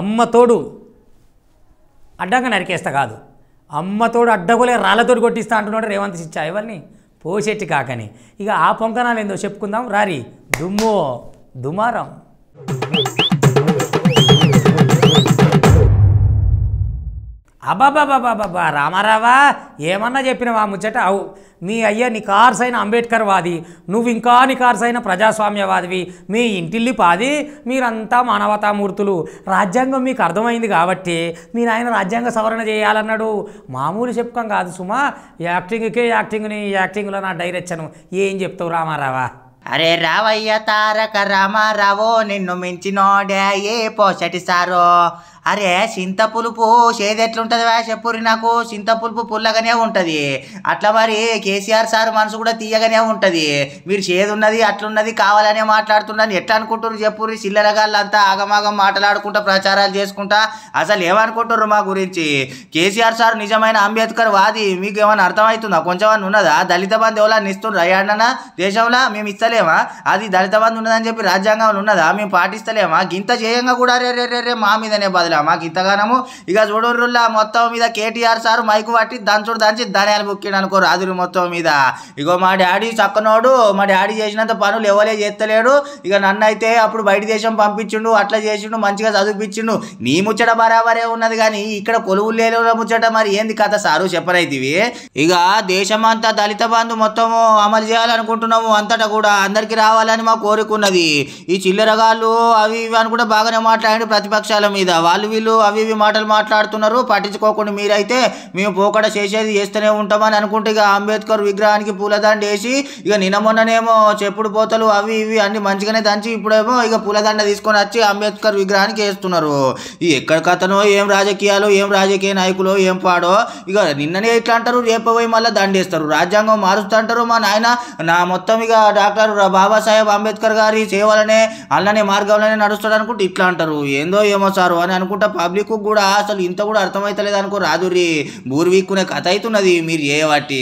అమ్మ తోడు అడ్డంగా నరికేస్తా కాదు అమ్మ తోడు అడ్డగోలే రాళ్ళతోడు కొట్టిస్తా అంటున్నాడు రేవంత్ ఇచ్చా ఎవరిని పోషెట్టి కాకని ఇక ఆ పొంకనాలు ఏందో చెప్పుకుందాం రారి దుమ్ము దుమారం అబాబాబాబాబా రామారావా ఏమన్నా చెప్పినవా ముచ్చట అవు మీ అయ్య నీ కార్స్ అయిన అంబేద్కర్ వాది నువ్వు ఇంకా నీ కార్స్ అయిన ప్రజాస్వామ్యవాదివి మీ ఇంటిల్లి పాది మీరంతా మానవతామూర్తులు రాజ్యాంగం మీకు అర్థమైంది కాబట్టి మీరు ఆయన రాజ్యాంగ సవరణ చేయాలన్నాడు మామూలు చెప్పుకం కాదు సుమా యాక్టింగ్కే యాక్టింగ్ని యాక్టింగ్లో నా డైరెక్షన్ ఏం చెప్తావు రామారావా అరే రావయ్య తారక రామారావో నిన్ను మించినోడే ఏ పోసటి సారో అరే చింత పులుపు చేదు ఎట్లుంటది వా చెప్పురి నాకు చింత పులుపు పుల్లగానే ఉంటది అట్లా మరి కేసీఆర్ సార్ మనసు కూడా తీయగానే ఉంటది మీరు చేదు ఉన్నది అట్లున్నది కావాలనే మాట్లాడుతున్నాను ఎట్లా అనుకుంటున్నారు చెప్పురి చిల్లరగాళ్ళంతా ఆగమాగం మాట్లాడుకుంటా ప్రచారాలు చేసుకుంటా అసలు ఏమనుకుంటున్నారు మా గురించి కేసీఆర్ సార్ నిజమైన అంబేద్కర్ వాది మీకు ఏమైనా అర్థమవుతుందా కొంచెం అని ఉన్నదా దళిత బంధు ఎవరైనా ఇస్తుండ్రు అయ్యాడనా దేశంలో మేము ఇస్తలేమా అది దళిత బంధు ఉన్నదని చెప్పి రాజ్యాంగంలో ఉన్నదా మేము పాటిస్తలేమా గింత చేయంగా కూడా రే రే రే రే మా మీదనే బదులా మాకు ఇంతగానము ఇక చూడుర్రుల్లా మొత్తం మీద కేటీఆర్ సార్ మైకు పట్టి దంచుడు దంచి ధనియాలు బుక్కిండు అనుకో రాజులు మొత్తం మీద ఇగో మా డాడీ చక్కనోడు మా డాడీ చేసినంత పనులు ఎవరే చేస్తలేడు ఇక నన్ను అయితే అప్పుడు బయట దేశం పంపించిండు అట్లా చేసిండు మంచిగా చదివిపించిండు నీ ముచ్చట బరాబరే ఉన్నది కానీ ఇక్కడ కొలువులు లేని ముచ్చట మరి ఏంది కథ సారు చెప్పరైతివి ఇక దేశమంతా దళిత బంధు మొత్తము అమలు చేయాలనుకుంటున్నాము అంతటా కూడా అందరికి రావాలని మా కోరుకున్నది ఈ చిల్లరగాళ్ళు అవి ఇవి అని కూడా బాగానే మాట్లాడి ప్రతిపక్షాల మీద వాళ్ళు వీళ్ళు అవి ఇవి మాటలు మాట్లాడుతున్నారు పట్టించుకోకుండా మీరైతే మేము పోకడ చేసేది చేస్తూనే ఉంటామని అనుకుంటే ఇక అంబేద్కర్ విగ్రహానికి పూలదండ వేసి ఇక నిన్న మొన్ననేమో చెప్పుడు పోతలు అవి ఇవి అన్ని మంచిగానే దంచి ఇప్పుడేమో ఇక పూలదండ తీసుకొని వచ్చి అంబేద్కర్ విగ్రహానికి వేస్తున్నారు ఈ ఎక్కడ కథనో ఏం రాజకీయాలు ఏం రాజకీయ నాయకులు ఏం పాడో ఇక నిన్ననే ఇట్లా అంటారు రేపు పోయి మళ్ళీ దండేస్తారు రాజ్యాంగం మారుస్తా అంటారు మా నాయన నా మొత్తం ఇక డాక్టర్ బాబాసాహెబ్ అంబేద్కర్ గారి సేవలనే అల్లనే మార్గంలోనే నడుస్తాడు అనుకుంటే ఇట్లా అంటారు ఏందో ఏమో సారు అని అనుకుంటా పబ్లిక్ కూడా అసలు ఇంత కూడా అర్థమైతలేదు అనుకో రాదురి బూర్వీక్కునే కథ అవుతున్నది మీరు చేయబట్టి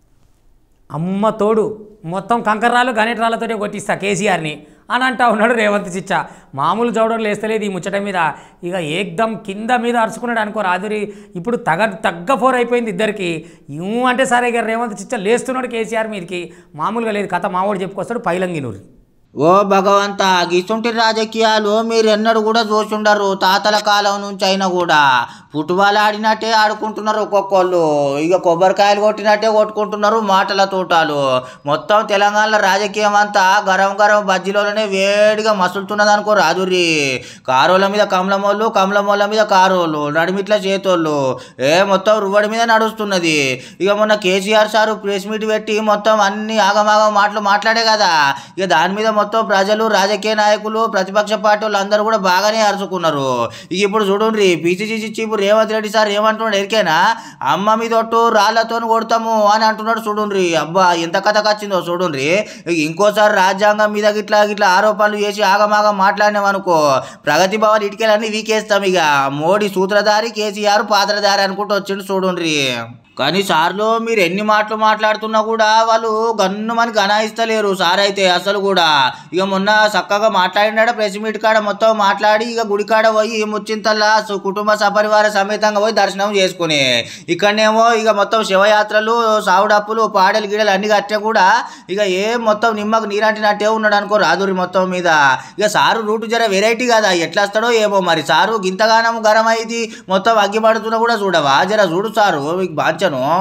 అమ్మ తోడు మొత్తం కంకర్రాలు గణేట్రాలతోనే కొట్టిస్తా కేసీఆర్ని అని అంటా ఉన్నాడు రేవంత్ చిచ్చా మామూలు జోడర్లు వేస్తలేదు ఈ ముచ్చట మీద ఇక ఏకదం కింద మీద అరుచుకున్నాడు అనుకో రాదురి ఇప్పుడు తగ తగ్గ ఫోర్ అయిపోయింది ఇద్దరికి యూ అంటే సరే ఇక రేవంత్ చిచ్చా లేస్తున్నాడు కేసీఆర్ మీదకి మామూలుగా లేదు కథ మామూలు చెప్పుకొస్తాడు పైలంగినూరు ఓ భగవంత గిసుంటి రాజకీయాలు మీరు ఎన్నడూ కూడా చూసుండరు తాతల కాలం నుంచి అయినా కూడా ఫుట్బాల్ ఆడినట్టే ఆడుకుంటున్నారు ఒక్కొక్కళ్ళు ఇక కొబ్బరికాయలు కొట్టినట్టే కొట్టుకుంటున్నారు మాటల తోటాలు మొత్తం తెలంగాణలో రాజకీయం అంతా గరం గరం బజ్జీలోనే వేడిగా మసులుతున్నది అనుకో రాదురి కారోళ్ళ మీద కమలమోళ్ళు కమలమోళ్ళ మీద కారోళ్ళు నడిమిట్ల చేతోళ్ళు ఏ మొత్తం రువ్వడి మీద నడుస్తున్నది ఇక మొన్న కేసీఆర్ సారు ప్రెస్ మీట్ పెట్టి మొత్తం అన్ని ఆగమాగం మాటలు మాట్లాడే కదా ఇక దాని మీద మొత్తం ప్రజలు రాజకీయ నాయకులు ప్రతిపక్ష పార్టీ వాళ్ళు అందరూ కూడా బాగానే అరుచుకున్నారు ఇక ఇప్పుడు చూడండి PCC chief Revanth Reddy sir ఏమంటున్నాడు ఎరికేనా అమ్మ మీద ఒట్టు రాళ్లతో కొడతాము అని అంటున్నాడు చూడండి అబ్బా ఎంత కథ వచ్చిందో చూడండి ఇక ఇంకోసారి రాజ్యాంగం మీద గిట్లా గిట్లా ఆరోపణలు చేసి ఆగమాగం మాట్లాడినాం అనుకో ప్రగతి భవన్ ఇటుకెళ్ళని వీకేస్తాం ఇక మోడీ సూత్రధారి కేసీఆర్ పాత్రధారి అనుకుంటూ వచ్చిండు చూడండి కానీ సార్లు మీరు ఎన్ని మాటలు మాట్లాడుతున్నా కూడా వాళ్ళు గన్ను మనకి గనాయిస్తలేరు సార్ అయితే అసలు కూడా ఇక మొన్న చక్కగా మాట్లాడినాడ ప్రెస్ మీట్ కాడ మొత్తం మాట్లాడి ఇక గుడి కాడ పోయి ముచ్చింతల్లా సు- కుటుంబ సపరివార సమేతంగా పోయి దర్శనం చేసుకుని ఇక్కడనేమో ఇక మొత్తం శివయాత్రలు సావుడప్పులు పాడలు గీడలు అన్ని కట్టే కూడా ఇక ఏం మొత్తం నిమ్మకు నీరంటినట్టే ఉన్నాడు అనుకో రాదురి మొత్తం మీద ఇక సారు రూటు జర వెరైటీ కదా ఎట్లా వస్తాడో ఏమో మరి సారు గింతగానం గరం అయింది మొత్తం అగ్గిపడుతున్నా కూడా చూడవా జర చూడు సారు మీకు బాంచను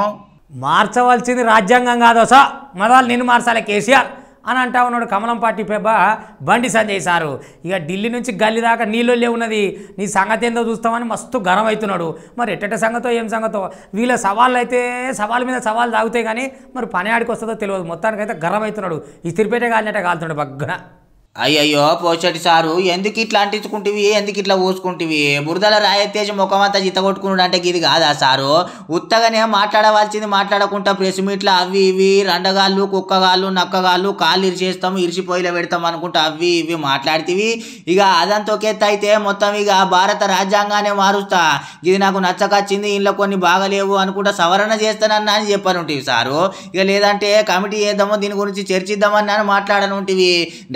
మార్చవలసింది రాజ్యాంగం కాదు సా మొదలు నిన్ను మార్చాలి కేసీఆర్ అని అంటా ఉన్నాడు కమలం పార్టీ పెబ్బ బండి సంజయ్ సారు ఇక ఢిల్లీ నుంచి గల్లీ దాకా నీళ్ళొల్లే ఉన్నది నీ సంగతి ఏందో చూస్తామని మస్తు గరం అవుతున్నాడు మరి ఎట్టట సంగతో ఏం సంగతో వీళ్ళ సవాళ్ళు అయితే సవాల్ మీద సవాల్ తాగుతాయి కానీ మరి పని ఆడికి వస్తుందో తెలియదు మొత్తానికైతే గరం అవుతున్నాడు ఇస్తిరిపేట కాలినట్టే కాలుతున్నాడు బగ్గన అయ్యయ్యో పోచటి సారు ఎందుకు ఇట్లా అంటించుకుంటివి ఎందుకు ఇట్లా ఊసుకుంటివి బురదల రాయెత్తేసి ముఖమంతా జిత కొట్టుకున్నాడు అంటే ఇది కాదా సారు ఉత్తగానే మాట్లాడవలసింది మాట్లాడకుండా ప్రెస్ మీట్లో అవి ఇవి రండగాళ్ళు కుక్కగాళ్ళు నక్కగాళ్ళు కాళ్ళు ఇరిచేస్తాం ఇరిచిపోయిలో పెడతాం అనుకుంటా అవి ఇవి మాట్లాడితివి ఇక అదంతా ఒకెత్త అయితే మొత్తం ఇక భారత రాజ్యాంగానే మారుస్తా ఇది నాకు నచ్చకొచ్చింది ఇంట్లో కొన్ని బాగలేవు అనుకుంటా సవరణ చేస్తానన్నా అని చెప్పనుంటివి సారు ఇక లేదంటే కమిటీ చేద్దాము దీని గురించి చర్చిద్దామని అని మాట్లాడనుంటివి డైరెక్ట్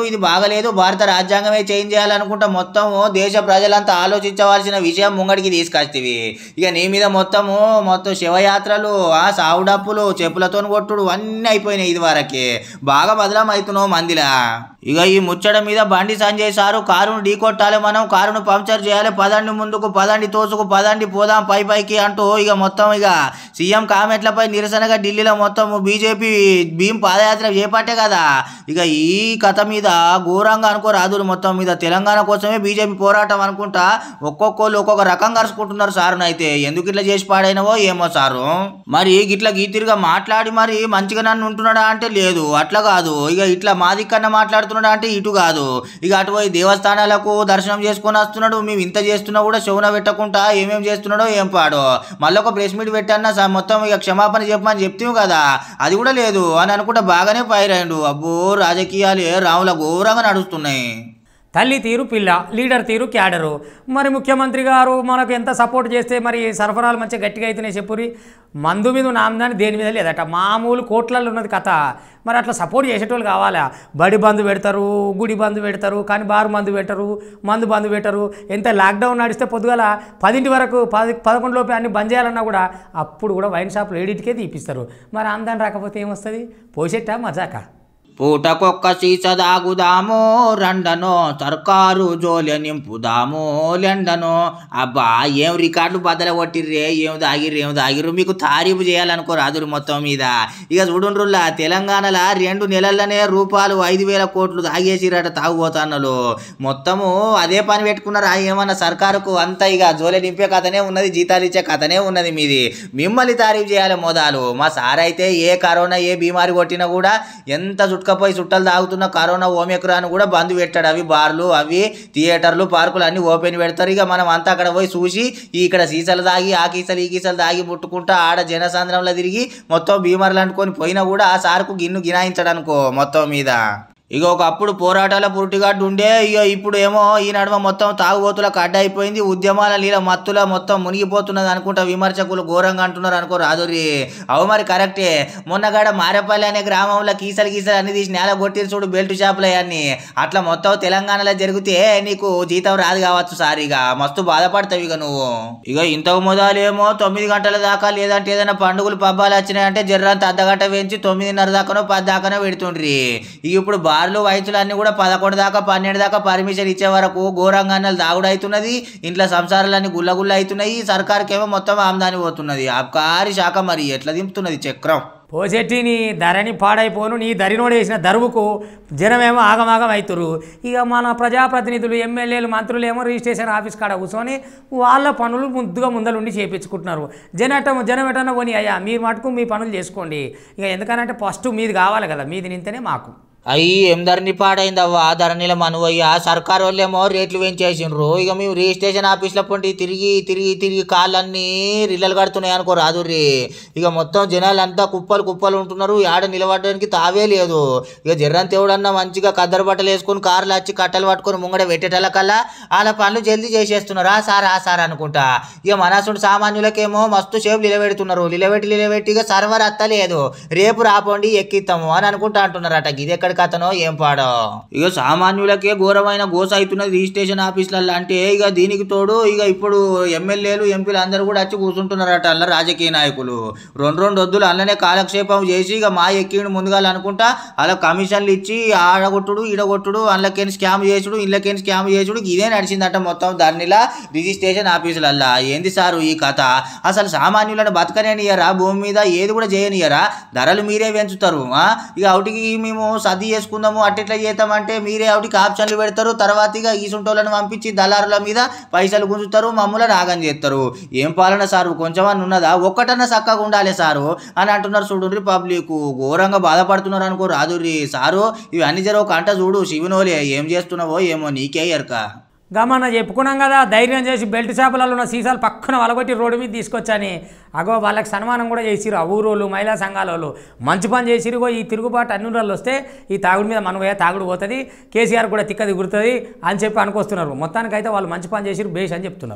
ఇది బాగలేదు భారత రాజ్యాంగమే చేంజ్ చేయాలనుకుంటా మొత్తం దేశ ప్రజలంతా ఆలోచించవలసిన విషయం ముంగడికి తీసుకొస్తేవి ఇక నీ మీద మొత్తము మొత్తం శివయాత్రలు ఆ సావుడప్పులు చెప్పులతో కొట్టుడు అన్నీ అయిపోయినాయి ఇది వరకే బాగా బదలం అవుతున్నావు మందిలా ఇక ఈ ముచ్చట మీద బండి సంజయ్ సారు కారును ఢీకొట్టాలి మనం కారును పంక్చర్ చేయాలి పదండి ముందుకు పదండి తోసుకు పదండి పోదాం పై పైకి అంటూ ఇక మొత్తం ఇక సీఎం కామెంట్లపై నిరసనగా ఢిల్లీలో మొత్తం బీజేపీ భీమ్ పాదయాత్ర చేపట్టే కదా ఇక ఈ కథ మీద ఘోరంగా అనుకో రాదులు మొత్తం మీద తెలంగాణ కోసమే బీజేపీ పోరాటం అనుకుంటా ఒక్కొక్కళ్ళు ఒక్కొక్క రకం కరుచుకుంటున్నారు సారును అయితే ఎందుకు ఇట్లా చేసి పాడైనవో ఏమో సారు మరి గిట్లా గీతిరిగా మాట్లాడి మరి మంచిగా నన్ను ఉంటున్నాడా అంటే లేదు అట్లా కాదు ఇక ఇట్లా మాది కన్నా మాట్లాడుతున్నాడా అంటే ఇటు కాదు ఇక అటు పోయి దేవస్థానాలకు దర్శనం చేసుకొని వస్తున్నాడు మేము ఇంత చేస్తున్నా కూడా శవున పెట్టకుండా ఏమేం చేస్తున్నాడో ఏం పాడో మళ్ళీ ఒక ప్రెస్ మీట్ పెట్టన్నా సా- మొత్తం ఇక క్షమాపణ చెప్పమని చెప్తాము కదా అది కూడా లేదు అని అనుకుంటే బాగానే పైరాయండు అబ్బో రాజకీయాలే రాముల ఘోరంగా నడుస్తున్నాయి తల్లి తీరు పిల్ల లీడర్ తీరు క్యాడరు మరి ముఖ్యమంత్రి గారు మనకు ఎంత సపోర్ట్ చేస్తే మరి సరఫరాలు మంచిగా గట్టిగా అవుతున్నాయి చెప్పురి మందు మీద నామదాని దేని మీద లేదట మామూలు కోట్లలో ఉన్నది కథ మరి అట్లా సపోర్ట్ చేసేటోళ్ళు కావాలా బడి బంద్ పెడతారు గుడి బంద్ పెడతారు కానీ బారు మందు పెట్టరు మందు బంద్ పెట్టరు ఎంత లాక్డౌన్ నడిస్తే పొద్దుగల పదింటి వరకు పది పదకొండు లోపే అన్ని బంద్ చేయాలన్నా కూడా అప్పుడు కూడా వైన్ షాప్లు ఏడింటికే తీపిస్తారు మరి అందాన్ని రాకపోతే ఏమొస్తుంది పోసేట మజాకా పూటకొక్క సీస దాగుదాము రండను సర్కారు జోలె నింపుదాము లెండను అబ్బా ఏం రికార్డులు బద్దల కొట్టిర్రే ఏం దాగిర్రు ఏం దాగిర్రు మీకు తారీఫు చేయాలనుకో రాదురు మొత్తం మీద ఇక చూడుండ్రుల్లా తెలంగాణలో రెండు నెలల్లోనే రూపాయలు ఐదు వేల కోట్లు తాగేసిరట తాగుబోతాన్నలు మొత్తము అదే పని పెట్టుకున్నారా ఏమన్నా సర్కారుకు అంత ఇక జోలె నింపే కథనే ఉన్నది జీతాలు ఇచ్చే కథనే ఉన్నది మీది మిమ్మల్ని తారీఫ్ చేయాలి మోదాలు మా సార్ అయితే ఏ కరోనా ఏ బీమారి కొట్టినా కూడా ఎంత చుట్టుకపోయి చుట్టాలు తాగుతున్న కరోనా ఓమెక్రాన్ కూడా బంద్ పెట్టాడు అవి బార్లు అవి థియేటర్లు పార్కులు అన్ని ఓపెన్ పెడతారు ఇక మనం అంతా అక్కడ పోయి చూసి ఈ ఇక్కడ సీసాలు తాగి ఆ కీసలు ఈ కీసలు తాగి ముట్టుకుంటా ఆడ జనసాంద్రంలో తిరిగి మొత్తం బీమార్లు అనుకొని పోయినా కూడా ఆ సార్కు గిన్ను గినాయించడు అనుకో మొత్తం మీద ఇక ఒకప్పుడు పోరాటాల పురుటిగడ్డు ఉండే ఇక ఇప్పుడు ఏమో ఈ నడుమ మొత్తం తాగుబోతులకు అడ్డ అయిపోయింది ఉద్యమాల నీళ్ళ మత్తుల మొత్తం మునిగిపోతున్నది అనుకుంటా విమర్శకులు ఘోరంగా అంటున్నారు అనుకో రాదురి అవు మరి కరెక్టే మొన్నగాడ మారేపల్లి అనే గ్రామంలో కీసలు గీసలు అన్ని తీసి నేల కొట్టిరు చూడు బెల్ట్ షాపులు అన్ని అట్లా మొత్తం తెలంగాణలో జరిగితే నీకు జీతం రాదు కావచ్చు సార్ ఇక మస్తు బాధపడతావు ఇక నువ్వు ఇక ఇంతకు మొదలేమో తొమ్మిది గంటల దాకా లేదంటే ఏదైనా పండుగలు పబ్బాలు వచ్చినాయంటే జర్రంత అర్ధగంట వేయించి తొమ్మిదిన్నర దాకానో పది దాకానో పెడుతుండ్రి ఇక ఇప్పుడు బార్లు వయసులు అన్ని కూడా పదకొండు దాకా పన్నెండు దాకా పర్మిషన్ ఇచ్చే వరకు ఘోరంగాన్నలు దాగుడు అవుతున్నది ఇంట్లో సంసారాలన్నీ గుల్ల గుల్ల అవుతున్నాయి సర్కార్కేమో మొత్తం ఆమ్దాని పోతున్నది అబ్కారి శాఖ మరి ఎట్లా దింపుతున్నది చక్రం పోసెట్టి నీ ధరని పాడైపోను నీ దరినోడు వేసిన దరువుకు జనమేమో ఆగమాగం అవుతురు ఇక మన ప్రజాప్రతినిధులు ఎమ్మెల్యేలు మంత్రులు ఏమో రిజిస్ట్రేషన్ ఆఫీస్ కాడ కూర్చొని వాళ్ళ పనులు ముద్దుగా ముందలుండి చేపించుకుంటున్నారు జనటం జనం ఎటన్నా పోనీ అయ్యా మీరు మటుకు మీ పనులు చేసుకోండి ఇక ఎందుకనంటే ఫస్ట్ మీది కావాలి కదా మీది నింతేనే మాకు అయ్యి ఏం ధరని పాడైందవ్వా ధరణిల మనువయ్యా సర్కార్ వాళ్ళేమో రేట్లు పెంచేసిండ్రు ఇక మేము రిజిస్ట్రేషన్ ఆఫీస్లో పొంటి తిరిగి తిరిగి తిరిగి కాళ్ళన్నీ రిల్లలు కడుతున్నాయి అనుకో రాదుర్రి ఇక మొత్తం జనాలు అంతా కుప్పలు కుప్పలు ఉంటున్నారు ఆడ నిలబడడానికి తావే లేదు ఇక జర్రంత ఎవడన్నా మంచిగా కద్దరు బట్టలు వేసుకొని కార్లు వచ్చి కట్టలు పట్టుకొని ముంగడ పెట్టేటల కల్లా వాళ్ళ పనులు జల్దీ చేసేస్తున్నారు ఆ సార్ ఆ సార్ అనుకుంటా ఇక మనసుడు సామాన్యులకేమో మస్తు సేపు నిలబెడుతున్నారు నిలబెట్టి నిలబెట్టి ఇక సర్వర్ అత్తలేదు రేపు రాపోండి ఎక్కిస్తాము అని అనుకుంటా అంటున్నారట ఇది ఎక్కడి కథనో ఏం పాడో ఇక సామాన్యులకే ఘోరమైన గోస అవుతున్నది రిజిస్ట్రేషన్ ఆఫీసులలో అంటే ఇక దీనికి తోడు ఇక ఇప్పుడు ఎమ్మెల్యేలు ఎంపీలు అందరూ కూడా వచ్చి కూర్చుంటున్నారట అల్ల రాజకీయ నాయకులు రెండు రెండు వద్దులు అల్లనే కాలక్షేపం చేసి ఇక మా ఎక్కిండు ముందుగా అనుకుంటా అలా కమిషన్లు ఇచ్చి ఆడగొట్టుడు ఈడగొట్టుడు అందులోకేని స్కామ్ చేసుడు ఇళ్ళకేని స్కామ్ చేసుడు ఇదే నడిచిందట మొత్తం ధర్నిలా రిజిస్ట్రేషన్ ఆఫీసులల్లా ఏంది సారు ఈ కథ అసలు సామాన్యులను బతకనేనియరా భూమి మీద ఏది కూడా చేయనియరా ధరలు మీరే పెంచుతారు ఆ? ఇక అవుటికి మేము సర్ది చేసుకుందాము అట్టిట్లా చేద్దామంటే మీరే అవుటికి ఆప్షన్లు పెడతారు తర్వాత ఇక ఈ సుంటోళ్ళని పంపించి దళారుల మీద పైసలు గుంజుతారు మమ్మల్ని ఆగం చేస్తారు ఏం పాలన సారు కొంచెమన్నా ఉన్నదా ఒక్కటన్నా చక్కగా ఉండాలి సారు అని అంటున్నారు చూడుర్రి పబ్లిక్ ఘోరంగా బాధపడుతున్నారు అనుకో రాదుర్రి సారు ఇవన్నీ జర ఒక అంట చూడు శివునోలే ఏం చేస్తున్నావో ఏమో నీకే ఎరక గమన చెప్పుకున్నాం కదా ధైర్యం చేసి బెల్ట్ షాపులలో ఉన్న సీసాలు పక్కన వలగొట్టి రోడ్డు మీద తీసుకొచ్చని అగో వాళ్ళకి సన్మానం కూడా చేసిరు ఆ ఊరోళ్ళు మహిళా సంఘాల వాళ్ళు మంచి పని చేసిరు ఇగో ఈ తిరుగుబాటు అన్ని ఊళ్ళల్లో వస్తే ఈ తాగుడు మీద మనవయ్య తాగుడు పోతుంది కేసీఆర్ కూడా తిక్క దిగురుతుంది అని చెప్పి అనుకొస్తున్నారు మొత్తానికైతే వాళ్ళు మంచి పని చేసిరు బేష్ అని చెప్తున్నారు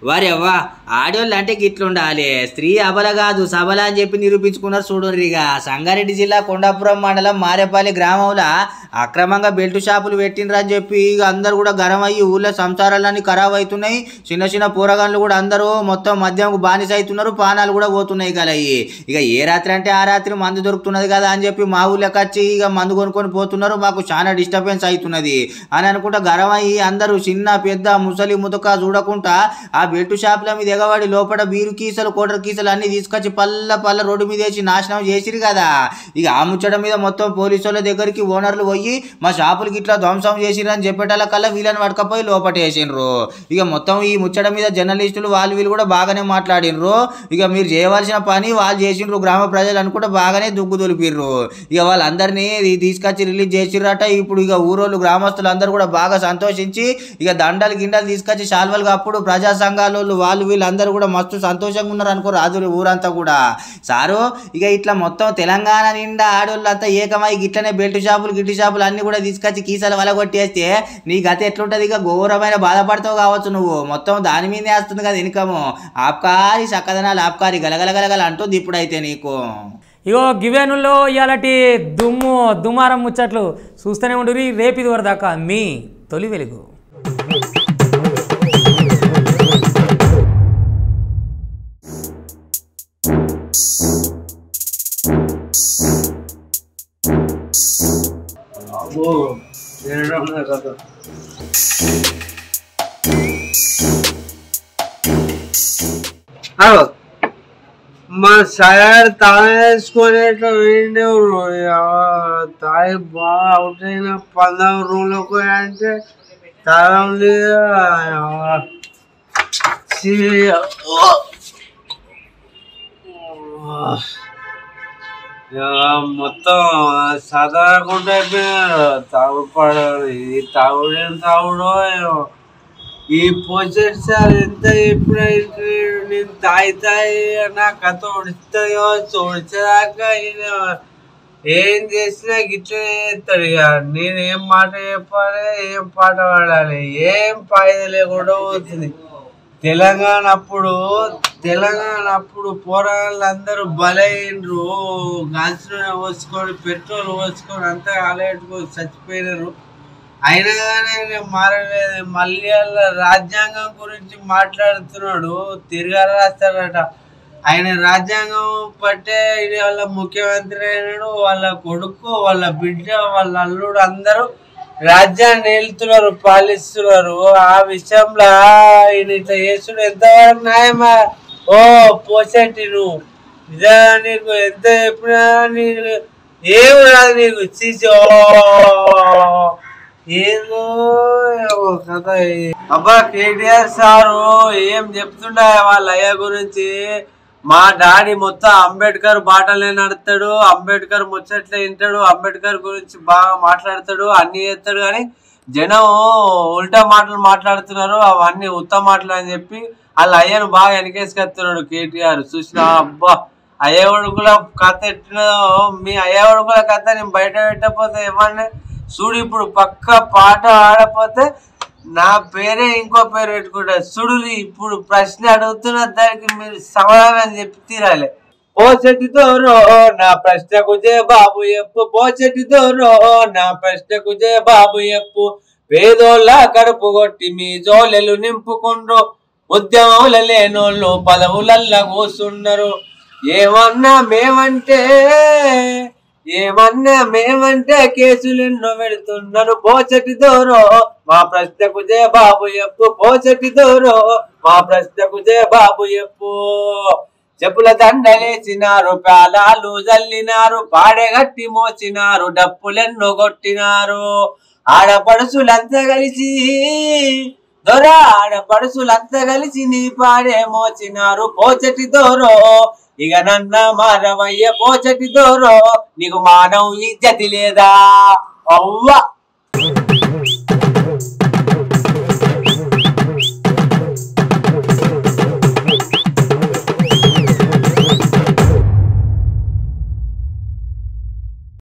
వారెవ్వా ఆడోళ్ళు అంటే గిట్లుండాలి స్త్రీ అబల కాదు సబల అని చెప్పి నిరూపించుకున్నారు చూడండిగా సంగారెడ్డి జిల్లా కొండాపురం మండలం మారేపల్లి గ్రామంలో అక్రమంగా బెల్ట్ షాపులు పెట్టిండ్రు అని చెప్పి ఇక అందరు కూడా గరం అయ్యి ఊళ్ళో సంసారాలన్నీ ఖరాబ్ అవుతున్నాయి చిన్న చిన్న పూరగాన్లు కూడా అందరూ మొత్తం మద్యంకు బానిస అవుతున్నారు పానాలు కూడా పోతున్నాయి కలయి ఇక ఏ రాత్రి అంటే ఆ రాత్రి మందు దొరుకుతున్నది కదా అని చెప్పి మా ఊళ్ళోకి వచ్చి ఇక మందు కొనుక్కొని పోతున్నారు మాకు చాలా డిస్టర్బెన్స్ అవుతున్నది అని అనుకుంటా గరం అయ్యి అందరూ చిన్న పెద్ద ముసలి ముతక చూడకుండా ఆ బెల్ట్ షాపుల మీద ఎగవాడి లోపల బీరు కీసలు కోటర్ కీసలు అన్ని తీసుకొచ్చి పల్ల పల్ల రోడ్డు మీద వేసి నాశనం చేసిరు కదా ఇక ఆ ముచ్చట మీద మొత్తం పోలీసు వాళ్ళ దగ్గరికి ఓనర్లు పోయి మా షాపులకి ఇట్లా ధ్వంసం చేసిరు అని చెప్పేటాల కల్లా వీళ్ళని పట్టుకపోయి లోపట వేసిండ్రు ఇక మొత్తం ఈ ముచ్చట మీద జర్నలిస్టులు వాళ్ళు వీళ్ళు కూడా బాగానే మాట్లాడినరు ఇక మీరు చేయవలసిన పని వాళ్ళు చేసిండ్రు గ్రామ ప్రజలు అనుకుంటే బాగానే దుగ్గు దులిపిర్రు ఇక వాళ్ళందరినీ ఈ తీసుకొచ్చి రిలీజ్ చేసిర్రట ఇప్పుడు ఇక ఊరోళ్ళు గ్రామస్తులు అందరూ కూడా బాగా సంతోషించి ఇక దండలు గిండలు తీసుకొచ్చి శాల్వలు అప్పుడు ప్రజా సంఘాల వాళ్ళు వాళ్ళు వీళ్ళందరూ కూడా మస్తు సంతోషంగా ఉన్నారు అనుకో రాజులు ఊరంతా కూడా సారు ఇక ఇట్లా మొత్తం తెలంగాణ నిండా ఆడోళ్ళంతా ఏకమై గిట్లనే బెల్ట్ షాపులు గిట్టి షాపులు అన్ని కూడా తీసుకొచ్చి కీసాలు వలగొట్టేస్తే నీ గత ఎట్లుంటది ఇక ఘోరమైన బాధపడతావు కావచ్చు నువ్వు మొత్తం దాని మీదే వస్తుంది కదా ఇన్కము ఆప్కారి చక్కదనాలు ఆప్కారి గలగలగలగల అంటుంది ఇప్పుడైతే నీకు ఇగో గివేనుల్లో ఇలాంటి దుమ్ము దుమారం ముచ్చట్లు చూస్తూనే ఉండురి రేపు ఇది వరదాకా మీ తొలి వెలుగు అబ్బో తినడం కదా అగో మా సార్ తాగేసుకునేట్టు వేయండి తాగి బాగా అవుట్ అయిన పందం రూమ్లోకి అంటే తాగం లేదా మొత్తం సాధారణకుండా అయిపోయినారు తాగుడు పడారు ఇది తాగుడేం తాగుడో ఏమో. ఈ పోచెట్ సార్ ఎంత ఎప్పుడైతే నేను తాగి తాగి నా కథ ఉడుస్తాయో ఉడిచేదాకా ఈయన ఏం చేసినా గిట్లనే చేస్తాడు ఇక నేను ఏం మాట చెప్పాలి ఏం పాట పాడాలి ఏం ఫాయిదా లేకుండా పోతుంది తెలంగాణ అప్పుడు తెలంగాణ అప్పుడు పోరాళ్ళు అందరూ బలైనరు గాల్స్ నూనె పోసుకొని పెట్రోల్ పోసుకొని అంతా అలెట్టుకొని చచ్చిపోయినారు అయినా కానీ ఆయన మారలేదు మళ్ళీ వాళ్ళ రాజ్యాంగం గురించి మాట్లాడుతున్నాడు తిరగా రాస్తాడట ఆయన రాజ్యాంగం పట్టే ఇది వాళ్ళ ముఖ్యమంత్రి అయినాడు వాళ్ళ కొడుకు వాళ్ళ బిడ్డ వాళ్ళ అల్లుడు అందరూ రాజ్యాన్ని ఏలుతున్నారు పాలిస్తున్నారు ఆ విషయంలో ఆయన ఇట్లా చేసుడు ఎంతవరకు న్యాయమా ఓ పోసేటి నువ్వు ఇదే నీకు ఎంత చెప్పినా నీకు ఏం రాదు నీకు చీచో ఏదో ఏమో కథ ఇది. అబ్బా కేటీఆర్ సారు ఏం చెప్తుండే వాళ్ళ అయ్య గురించి మా డాడీ మొత్తం అంబేద్కర్ బాటలే నడుస్తాడు అంబేద్కర్ ముచ్చట్లే వింటాడు అంబేద్కర్ గురించి బాగా మాట్లాడతాడు అన్ని చేస్తాడు కానీ జనం ఉల్టా మాటలు మాట్లాడుతున్నారు అవన్నీ ఉత్తమ మాటలు అని చెప్పి వాళ్ళ అయ్యను బాగా వెనకేసుకొస్తున్నాడు కేటీఆర్ చూసినా అబ్బా అయ్యవడుకుల కథ ఎట్టినదో మీ అయ్యవడుకుల కథ నేను బయట పెట్టకపోతే ఏమన్నా చూడు ఇప్పుడు పక్క పాట ఆడపోతే నా పేరే ఇంకో పేరు పెట్టుకుంటా చూడుని ఇప్పుడు ప్రశ్న అడుగుతున్న దానికి మీరు సమాధానం చెప్పి తీరాలి పోచెట్టితో రో నా ప్రశ్నకు జే బాబు ఎప్పు పోచెట్టితో రో నా ప్రశ్నకు జే బాబు ఎప్పు పేదోళ్ళ కడుపు కొట్టి మీ జోలెలు నింపుకుండ్రు ఉద్యమంల లేనోళ్ళు పదవులల్లా కూసున్నారు ఏమన్నా మేమంటే ఏమన్నా మేమంటే కేసులు ఎన్నో పెడుతున్నారు పోచటి దూరో మా ప్రశ్నకు జయ బాబు ఎప్పు పోచటి దూరో మా ప్రశ్నకు జయ బాబు ఎప్పు చెప్పుల దండలేసినారు పేలాలు జల్లినారు పాడెగట్టి మోచినారు డప్పులెన్నో కొట్టినారు ఆడపడుసులంతా కలిసి దొర ఆడపడుసులంతా కలిసి నీ పాడే మోచినారు పోచటి దోరో ఇక నన్న మారవయ్య పోచటి దోరో నీకు మానవ ఇజ్జతి లేదా అవ్వ